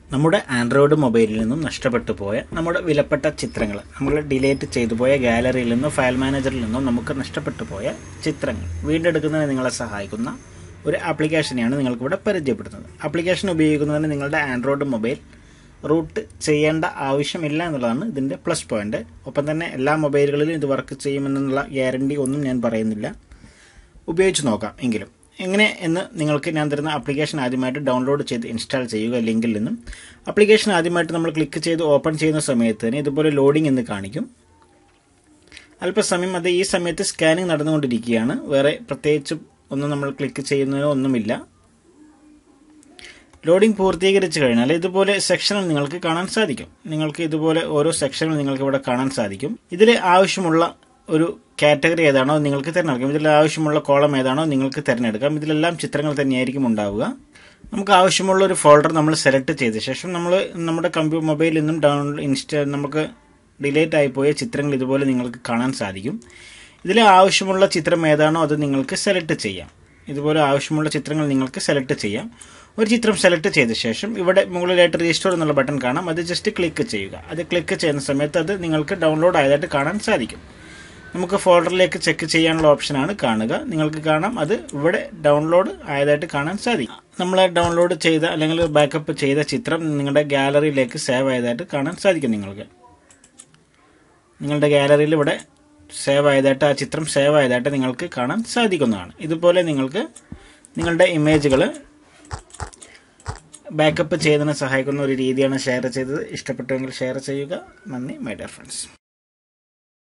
നമ്മുടെ ആൻഡ്രോയിഡ് മൊബൈലിൽ നിന്നും നഷ്ടപ്പെട്ടു പോയ നമ്മുടെ വിലപ്പെട്ട ചിത്രങ്ങൾ നമ്മൾ ഡിലേറ്റ് ചെയ്തു പോയ ഗാലറിയിൽ നിന്നും ഫയൽ മാനേജറിൽ നിന്നും നമുക്ക് നഷ്ടപ്പെട്ടു പോയ ചിത്രങ്ങൾ വീണ്ടെടുക്കുന്നതിന് നിങ്ങളെ സഹായിക്കുന്ന ഒരു ആപ്ലിക്കേഷനെയാണ് നിങ്ങൾക്കിവിടെ പരിചയപ്പെടുത്തുന്നത് ആപ്ലിക്കേഷൻ ഉപയോഗിക്കുന്നതിന് നിങ്ങളുടെ ആൻഡ്രോയിഡ് മൊബൈൽ റൂട്ട് ചെയ്യേണ്ട ആവശ്യമില്ല എന്നുള്ളതാണ് ഇതിൻ്റെ പ്ലസ് പോയിന്റ് ഒപ്പം തന്നെ എല്ലാ മൊബൈലുകളിലും ഇത് വർക്ക് ചെയ്യുമെന്നുള്ള ഗ്യാരണ്ടി ഒന്നും ഞാൻ പറയുന്നില്ല ഉപയോഗിച്ച് നോക്കാം എങ്കിലും എങ്ങനെ എന്ന് നിങ്ങൾക്ക് ഞാൻ തരുന്ന ആപ്ലിക്കേഷൻ ആദ്യമായിട്ട് ഡൗൺലോഡ് ചെയ്ത് ഇൻസ്റ്റാൾ ചെയ്യുക ലിങ്കിൽ നിന്നും ആപ്ലിക്കേഷൻ ആദ്യമായിട്ട് നമ്മൾ ക്ലിക്ക് ചെയ്ത് ഓപ്പൺ ചെയ്യുന്ന സമയത്ത് തന്നെ ഇതുപോലെ ലോഡിംഗ് എന്ന് കാണിക്കും അല്പസമയം അത് ഈ സമയത്ത് സ്കാനിങ് നടന്നുകൊണ്ടിരിക്കുകയാണ് വേറെ പ്രത്യേകിച്ച് ഒന്നും നമ്മൾ ക്ലിക്ക് ചെയ്യുന്നതിനോ ഒന്നുമില്ല ലോഡിംഗ് പൂർത്തീകരിച്ചു കഴിഞ്ഞാൽ ഇതുപോലെ സെക്ഷനുകൾ നിങ്ങൾക്ക് കാണാൻ സാധിക്കും നിങ്ങൾക്ക് ഇതുപോലെ ഓരോ സെക്ഷനുകൾ നിങ്ങൾക്ക് ഇവിടെ കാണാൻ സാധിക്കും ഇതിൽ ആവശ്യമുള്ള ഒരു കാറ്റഗറി ഏതാണോ നിങ്ങൾക്ക് തിരഞ്ഞെടുക്കാം ഇതിൽ ആവശ്യമുള്ള കോളം ഏതാണോ നിങ്ങൾക്ക് തിരഞ്ഞെടുക്കാം ഇതിലെല്ലാം ചിത്രങ്ങൾ തന്നെയായിരിക്കും ഉണ്ടാവുക നമുക്ക് ആവശ്യമുള്ള ഒരു ഫോൾഡർ നമ്മൾ സെലക്ട് ചെയ്ത ശേഷം നമ്മൾ നമ്മുടെ കമ്പ്യൂട്ടർ മൊബൈലിൽ നിന്നും ഡൗൺലോഡ് ഇൻസ്റ്റാ നമുക്ക് ഡിലേറ്റ് ആയിപ്പോയ ചിത്രങ്ങൾ ഇതുപോലെ നിങ്ങൾക്ക് കാണാൻ സാധിക്കും ഇതിൽ ആവശ്യമുള്ള ചിത്രം ഏതാണോ അത് നിങ്ങൾക്ക് സെലക്ട് ചെയ്യാം ഇതുപോലെ ആവശ്യമുള്ള ചിത്രങ്ങൾ നിങ്ങൾക്ക് സെലക്ട് ചെയ്യാം ഒരു ചിത്രം സെലക്ട് ചെയ്ത ശേഷം ഇവിടെ മുകളിലായിട്ട് രജിസ്റ്റർ എന്നുള്ള ബട്ടൺ കാണാം അത് ജസ്റ്റ് ക്ലിക്ക് ചെയ്യുക അത് ക്ലിക്ക് ചെയ്യുന്ന സമയത്ത് അത് നിങ്ങൾക്ക് ഡൗൺലോഡ് ആയതായിട്ട് കാണാൻ സാധിക്കും നമുക്ക് ഫോൾഡറിലേക്ക് ചെക്ക് ചെയ്യാനുള്ള ഓപ്ഷനാണ് കാണുക നിങ്ങൾക്ക് കാണാം അത് ഇവിടെ ഡൗൺലോഡ് ആയതായിട്ട് കാണാൻ സാധിക്കും നമ്മൾ ഡൗൺലോഡ് ചെയ്ത അല്ലെങ്കിൽ ബാക്കപ്പ് ചെയ്ത ചിത്രം നിങ്ങളുടെ ഗാലറിയിലേക്ക് സേവ് ആയതായിട്ട് കാണാൻ സാധിക്കും നിങ്ങൾക്ക് നിങ്ങളുടെ ഗാലറിയിൽ ഇവിടെ സേവ് ആയതായിട്ട് ആ ചിത്രം സേവ് ആയതായിട്ട് നിങ്ങൾക്ക് കാണാൻ സാധിക്കുന്നതാണ് ഇതുപോലെ നിങ്ങൾക്ക് നിങ്ങളുടെ ഇമേജുകൾ ബാക്കപ്പ് ചെയ്യുന്നതിന് സഹായിക്കുന്ന ഒരു രീതിയാണ് ഷെയർ ചെയ്തത് ഇഷ്ടപ്പെട്ടുവെങ്കിൽ ഷെയർ ചെയ്യുക നന്ദി മൈ ഡിയർ ഫ്രണ്ട്സ്